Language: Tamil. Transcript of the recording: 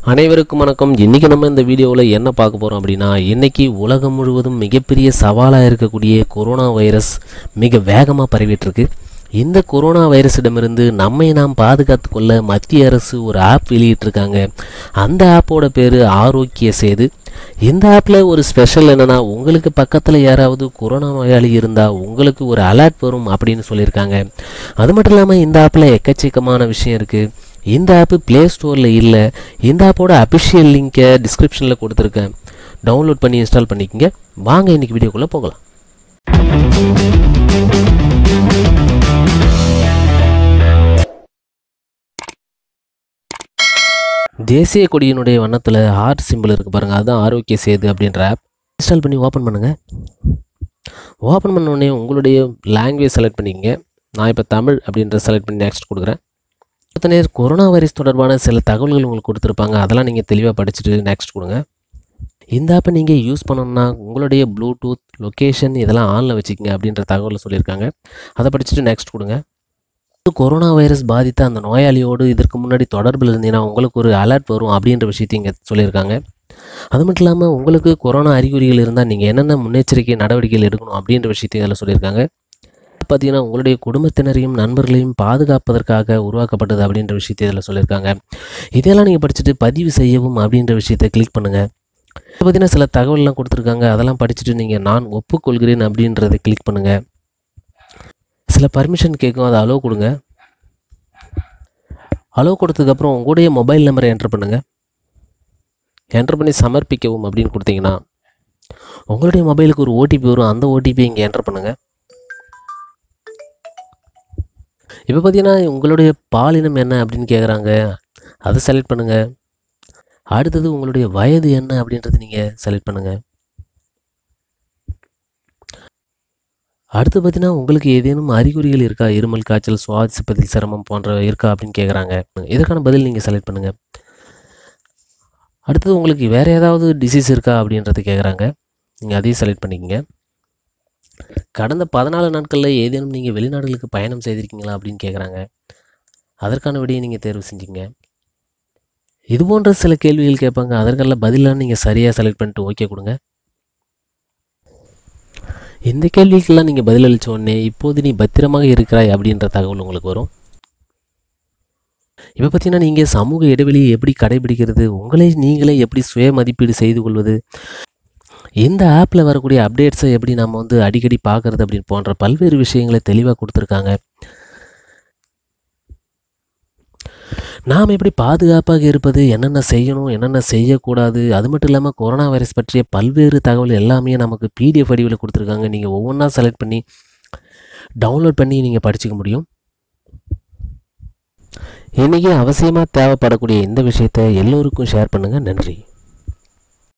அனைவருக்கும் வணக்கம் இன்றைக்கி நம்ம இந்த வீடியோவில் என்ன பார்க்க போகிறோம் அப்படின்னா இன்றைக்கி உலகம் முழுவதும் மிகப்பெரிய சவாலாக இருக்கக்கூடிய கொரோனா வைரஸ் மிக வேகமாக பரவிட்டுருக்கு இந்த கொரோனா வைரஸிடமிருந்து நம்மை நாம் பாதுகாத்து கொள்ள மத்திய அரசு ஒரு ஆப் வெளியிட்டிருக்காங்க அந்த ஆப்போட பேர் ஆரோக்கிய சேது இந்த ஆப்பில் ஒரு ஸ்பெஷல் என்னென்னா உங்களுக்கு பக்கத்தில் யாராவது கொரோனா நோயாளி இருந்தால் உங்களுக்கு ஒரு அலர்ட் வரும் அப்படின்னு சொல்லியிருக்காங்க அது மட்டும் இல்லாமல் இந்த ஆப்பில் எக்கச்சக்கமான விஷயம் இருக்குது இந்த ஆப்பு ப்ளே ஸ்டோரில் இல்லை இந்த ஆப்போட அபிஷியல் லிங்க்கை டிஸ்கிரிப்ஷனில் கொடுத்துருக்கேன் டவுன்லோட் பண்ணி இன்ஸ்டால் பண்ணிக்கங்க வாங்க இன்றைக்கி வீடியோக்குள்ளே போகலாம் தேசிய கொடியினுடைய வண்ணத்தில் ஹார்ட் சிம்பிள் இருக்குது பாருங்கள் அதுதான் ஆரோக்கிய சேது அப்படின்ற ஆப் இன்ஸ்டால் பண்ணி ஓப்பன் பண்ணுங்கள் ஓப்பன் பண்ண உடனே உங்களுடைய லாங்குவேஜ் செலக்ட் பண்ணிக்கங்க நான் இப்போ தமிழ் அப்படின்ற செலக்ட் பண்ணி நெக்ஸ்ட் கொடுக்குறேன் அடுத்த நேர் கொரோனா வைரஸ் தொடர்பான சில தகவல்கள் உங்களுக்கு கொடுத்துருப்பாங்க அதெல்லாம் நீங்கள் தெளிவாக படிச்சுட்டு நெக்ஸ்ட் கொடுங்க இந்த ஆப்பை நீங்கள் யூஸ் பண்ணணும்னா உங்களுடைய ப்ளூடூத் லொக்கேஷன் இதெல்லாம் ஆனில் வச்சுக்கோங்க அப்படின்ற தகவலை சொல்லியிருக்காங்க அதை படிச்சுட்டு நெக்ஸ்ட் கொடுங்க கொரோனா வைரஸ் பாதித்த அந்த நோயாளியோடு இதற்கு முன்னாடி தொடர்பில் இருந்தீங்கன்னா உங்களுக்கு ஒரு அலர்ட் வரும் அப்படின்ற விஷயத்தை இங்கே சொல்லியிருக்காங்க அது மட்டும் இல்லாமல் உங்களுக்கு கொரோனா அறிகுறிகள் இருந்தால் நீங்கள் என்னென்ன முன்னெச்சரிக்கை நடவடிக்கைகள் எடுக்கணும் அப்படின்ற விஷயத்தையும் இதில் சொல்லியிருக்காங்க பார்த்தீங்கன்னா உங்களுடைய குடும்பத்தினரையும் நண்பர்களையும் பாதுகாப்பதற்காக உருவாக்கப்பட்டது அப்படின்ற விஷயத்தை இதில் சொல்லியிருக்காங்க இதெல்லாம் நீங்கள் படிச்சுட்டு பதிவு செய்யவும் அப்படின்ற விஷயத்தை கிளிக் பண்ணுங்கள் இதை பார்த்தீங்கன்னா சில தகவல்லாம் கொடுத்துருக்காங்க அதெல்லாம் படிச்சுட்டு நீங்கள் நான் ஒப்புக்கொள்கிறேன் அப்படின்றத கிளிக் பண்ணுங்கள் சில பர்மிஷன் கேட்கும் அதை அலோவ் கொடுங்க அலோவ் கொடுத்ததுக்கப்புறம் உங்களுடைய மொபைல் நம்பரை என்ட்ரு பண்ணுங்கள் என்ட்ரு பண்ணி சமர்ப்பிக்கவும் அப்படின்னு கொடுத்தீங்கன்னா உங்களுடைய மொபைலுக்கு ஒரு ஓடிபி வரும் அந்த ஓடிபி இங்கே என்ட்ரு பண்ணுங்கள் இப்போ பார்த்தீங்கன்னா உங்களுடைய பாலினம் என்ன அப்படின்னு கேட்குறாங்க அதை செலக்ட் பண்ணுங்கள் அடுத்தது உங்களுடைய வயது என்ன அப்படின்றத நீங்கள் செலக்ட் பண்ணுங்கள் அடுத்து பார்த்தீங்கன்னா உங்களுக்கு ஏதேனும் அறிகுறிகள் இருக்கா இருமல் காய்ச்சல் சுவாசிப்பதில் சிரமம் போன்ற இருக்கா அப்படின்னு கேட்குறாங்க இதற்கான பதில் நீங்கள் செலக்ட் பண்ணுங்கள் அடுத்தது உங்களுக்கு வேறு ஏதாவது டிசீஸ் இருக்கா அப்படின்றத கேட்குறாங்க நீங்கள் அதையும் செலக்ட் பண்ணிக்கங்க கடந்த பதினாலு நாட்களில் ஏதேனும் நீங்கள் வெளிநாடுகளுக்கு பயணம் செய்திருக்கீங்களா அப்படின்னு கேட்குறாங்க அதற்கான விடையை நீங்கள் தேர்வு செஞ்சுங்க இது போன்ற சில கேள்விகள் கேட்பாங்க அதற்கெல்லாம் பதிலாக நீங்கள் சரியாக செலக்ட் பண்ணிட்டு ஓகே கொடுங்க இந்த கேள்விக்கெல்லாம் நீங்கள் பதிலளித்த உடனே இப்போது நீ பத்திரமாக இருக்கிறாய் அப்படின்ற தகவல் உங்களுக்கு வரும் இப்போ பார்த்தீங்கன்னா நீங்கள் சமூக இடைவெளியை எப்படி கடைபிடிக்கிறது உங்களை நீங்களே எப்படி சுய மதிப்பீடு செய்து கொள்வது இந்த ஆப்பில் வரக்கூடிய அப்டேட்ஸை எப்படி நம்ம வந்து அடிக்கடி பார்க்குறது அப்படின்னு போன்ற பல்வேறு விஷயங்களை தெளிவாக கொடுத்துருக்காங்க நாம் எப்படி பாதுகாப்பாக இருப்பது என்னென்ன செய்யணும் என்னென்ன செய்யக்கூடாது அது மட்டும் இல்லாமல் கொரோனா வைரஸ் பற்றிய பல்வேறு தகவல் எல்லாமே நமக்கு பிடிஎஃப் வடிவில் கொடுத்துருக்காங்க நீங்கள் ஒவ்வொன்றா செலக்ட் பண்ணி டவுன்லோட் பண்ணி நீங்கள் படிச்சுக்க முடியும் இன்றைக்கி அவசியமாக தேவைப்படக்கூடிய இந்த விஷயத்தை எல்லோருக்கும் ஷேர் பண்ணுங்கள் நன்றி